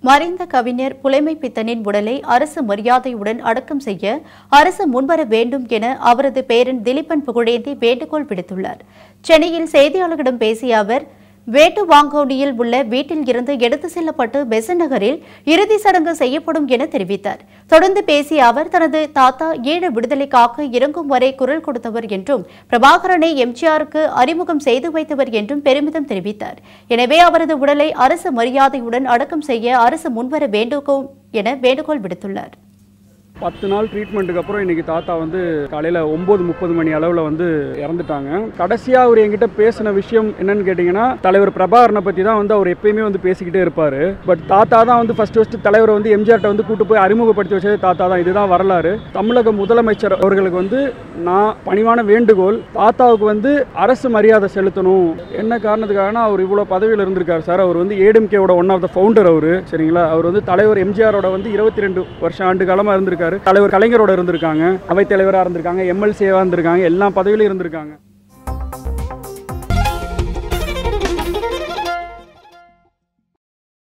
மறைந்த கவிஞர் புலைமை பித்தனின் உடலை அரசு மரியாதையுடன் அடக்கம் செய்ய அரசு முன்வர வேண்டும் என அவரது பேரன் திலீபன் புகழேந்தி வேண்டுகோள் விடுத்துள்ளார் சென்னையில் செய்தியாளர்களிடம் பேசிய அவர் வேட்டுவாங்கோடியில் உள்ள வீட்டில் இருந்து எடுத்து செல்லப்பட்டு பெசன் நகரில் இறுதி சடங்கு செய்யப்படும் என தெரிவித்தார் தொடர்ந்து பேசிய அவர் தனது தாத்தா ஈழ விடுதலைக்காக இறங்கும் வரை குரல் கொடுத்தவர் என்றும் பிரபாகரனை எம்ஜிஆருக்கு அறிமுகம் செய்து வைத்தவர் என்றும் பெருமிதம் தெரிவித்தார் எனவே அவரது உடலை அரசு மரியாதையுடன் அடக்கம் செய்ய அரசு முன்வர வேண்டுகோள் என வேண்டுகோள் விடுத்துள்ளார் பத்து நாள் ட்ரீட்மெண்ட்டுக்கு அப்புறம் இன்னைக்கு தாத்தா வந்து காலையில் ஒம்பது முப்பது மணி அளவில் வந்து இறந்துட்டாங்க கடைசியாக அவர் என்கிட்ட பேசின விஷயம் என்னன்னு கேட்டிங்கன்னா தலைவர் பிரபாகரனை பற்றி தான் வந்து அவர் எப்பயுமே வந்து பேசிக்கிட்டே இருப்பார் பட் தாத்தா தான் வந்து ஃபஸ்ட்டு ஃபஸ்ட்டு தலைவரை வந்து எம்ஜிஆர்ட்ட வந்து கூட்டு போய் அறிமுகப்படுத்தி வச்சது தாத்தா தான் இதுதான் வரலாறு தமிழக முதலமைச்சர் அவர்களுக்கு வந்து நான் பணிவான வேண்டுகோள் தாத்தாவுக்கு வந்து அரசு மரியாதை செலுத்தணும் என்ன காரணத்துக்காகனா அவர் இவ்வளோ பதவியில் இருந்திருக்காரு சார் அவர் வந்து ஏடிஎம்கேவோட ஒன் ஆஃப் த ஃபவுண்டர் அவர் சரிங்களா அவர் வந்து தலைவர் எம்ஜிஆரோட வந்து இருபத்தி ரெண்டு வருஷம் ஆண்டு காலமாக இருந்திருக்காரு தலைவர் கலைஞரோட இருந்திருக்காங்க அவைத்தலைவராக இருந்திருக்காங்க எம்எல்சியாக இருந்திருக்காங்க எல்லா பதவியிலும் இருந்திருக்காங்க